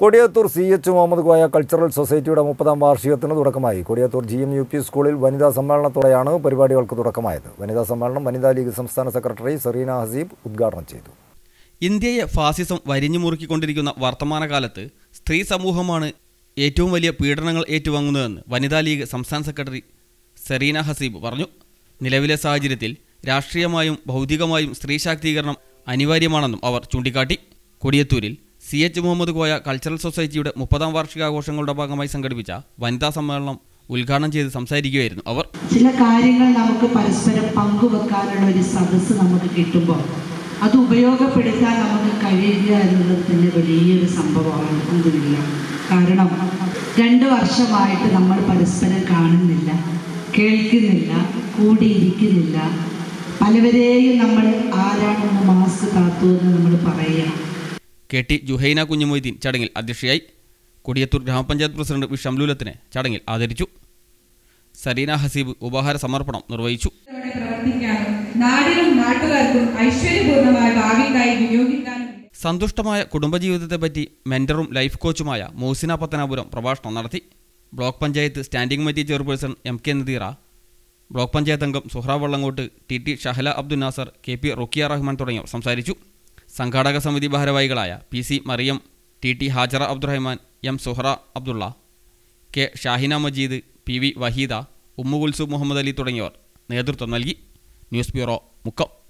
Kodiyathur C H Muhammad Koya cultural സൊസൈറ്റിയുടെ മുപ്പതാം വാർഷികത്തിന് തുടക്കമായി Kodiyathur G M U P സ്കൂളിൽ വനിതാ സമ്മേളനത്തോടെയാണ് പരിപാടികൾക്ക് തുടക്കമായത് വനിതാ സമ്മേളനം വനിതാ ലീഗ് സംസ്ഥാന സെക്രട്ടറി സെറീന ഹസീബ് ഉദ്ഘാടനം ചെയ്തു ഇന്ത്യയെ ഫാസിസം വരിഞ്ഞു മുറുക്കിക്കൊണ്ടിരിക്കുന്ന വർത്തമാനകാലത്ത് സ്ത്രീ സമൂഹമാണ് ഏറ്റവും വലിയ പീഡനങ്ങൾ ഏറ്റുവാങ്ങുന്നതെന്ന് വനിതാ ലീഗ് സംസ്ഥാന സെക്രട്ടറി സെറീന ഹസീബ് പറഞ്ഞു നിലവിലെ സാഹചര്യത്തിൽ രാഷ്ട്രീയമായും ഭൗതികമായും സ്ത്രീ ശാക്തീകരണം അനിവാര്യമാണെന്നും അവർ ചൂണ്ടിക്കാട്ടി കൊടിയത്തൂരിൽ C H Muhammad Koya cultural സൊസൈറ്റിയുടെ മുപ്പതാം വാർഷികാഘോഷങ്ങളുടെ ഭാഗമായി സംഘടിപ്പിച്ച വനിതാ സമ്മേളനം ഉദ്ഘാടനം ചെയ്ത് സംസാരിക്കുകയായിരുന്നു അവർ ചില കാര്യങ്ങൾ നമുക്ക് പരസ്പരം പങ്കുവെക്കാനുള്ള ഒരു സദസ്സ് നമുക്ക് കിട്ടുമ്പോൾ അത് ഉപയോഗപ്പെടുത്താൻ നമുക്ക് കഴിയുക എന്നുള്ളത് തന്നെ വലിയൊരു സംഭവമാണ് ഒന്നുമില്ല കാരണം രണ്ട് വർഷമായിട്ട് നമ്മൾ പരസ്പരം കാണുന്നില്ല കേൾക്കുന്നില്ല കൂടിയിരിക്കുന്നില്ല പലവരെയും നമ്മൾ ആരാണെന്ന് മാസ്ക് കാത്തു എന്ന് നമ്മൾ പറയണം കെ ടി ജുഹൈന കുഞ്ഞുമൊയ്തീൻ ചടങ്ങിൽ അധ്യക്ഷയായി കൊടിയത്തൂർ ഗ്രാമപഞ്ചായത്ത് പ്രസിഡന്റ് വി ഷംലൂലത്തിനെ ചടങ്ങിൽ ആദരിച്ചു സരീന ഹസീബ് ഉപഹാര സമർപ്പണം നിർവഹിച്ചു ത്തോടെ പ്രവർത്തിക്കാനും നാടിനും നാട്ടുകാർക്കും ഐശ്വര്യപൂർണമായ ഭാവിക്കായി വിനിയോഗിക്കാനും സന്തുഷ്ടമായ കുടുംബജീവിതത്തെപ്പറ്റി മെന്ററും ലൈഫ് കോച്ചുമായ മൂസിന പത്തനാപുരം പ്രഭാഷണം നടത്തി block panchayat standing committee chairperson M K Nadeera block panchayat അംഗം Suhra Vallankott T T Shahala Abdul Nasar K P Rukhiya Rahman തുടങ്ങിയവർ സംസാരിച്ചു സംഘാടക സമിതി ഭാരവാഹികളായ P C Mariyam T T Hajara Abdurahman M Suhra Abdulla K Shahina Majeed P V Waheeda Ummukulsu Muhammad Ali തുടങ്ങിയവർ നേതൃത്വം നൽകി ന്യൂസ് ബ്യൂറോ മുക്കം